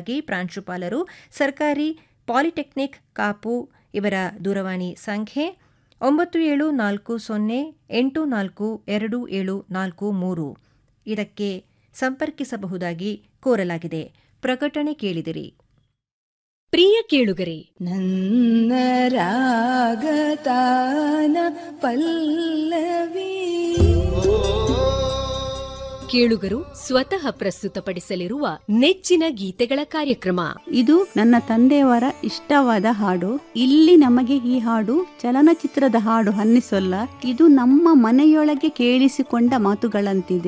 ವಿವರಗಳಿಗಾಗಿ ಪ್ರಾಂಶುಪಾಲರು ಸರ್ಕಾರಿ ಪಾಲಿಟೆಕ್ನಿಕ್ ಕಾಪು ಇವರ ದೂರವಾಣಿ ಸಂಖ್ಯೆ ಒಂಬತ್ತು ಏಳು ನಾಲ್ಕು ಸೊನ್ನೆ ಎಂಟು ನಾಲ್ಕು ಎರಡು ಏಳು ನಾಲ್ಕು ಮೂರು ಇದಕ್ಕೆ ಸಂಪರ್ಕಿಸಬಹುದಾಗಿ ಕೋರಲಾಗಿದೆ ಪ್ರಕಟಣೆ ಕೇಳಿದಿರಿ ಪ್ರಿಯ ಕೇಳುಗರೆ ನನ್ನ ರಾಗತಾನ ಪಲ್ಲವಿ ಕೇಳುಗರು ಸ್ವತಃ ಪ್ರಸ್ತುತಪಡಿಸಲಿರುವ ನೆಚ್ಚಿನ ಗೀತೆಗಳ ಕಾರ್ಯಕ್ರಮ ಇದು ನನ್ನ ತಂದೆಯವರ ಇಷ್ಟವಾದ ಹಾಡು ಇಲ್ಲಿ ನಮಗೆ ಈ ಹಾಡು ಚಲನಚಿತ್ರದ ಹಾಡು ಅನ್ನಿಸೋಲ್ಲ ಇದು ನಮ್ಮ ಮನೆಯೊಳಗೆ ಕೇಳಿಸಿಕೊಂಡ ಮಾತುಗಳಂತಿದೆ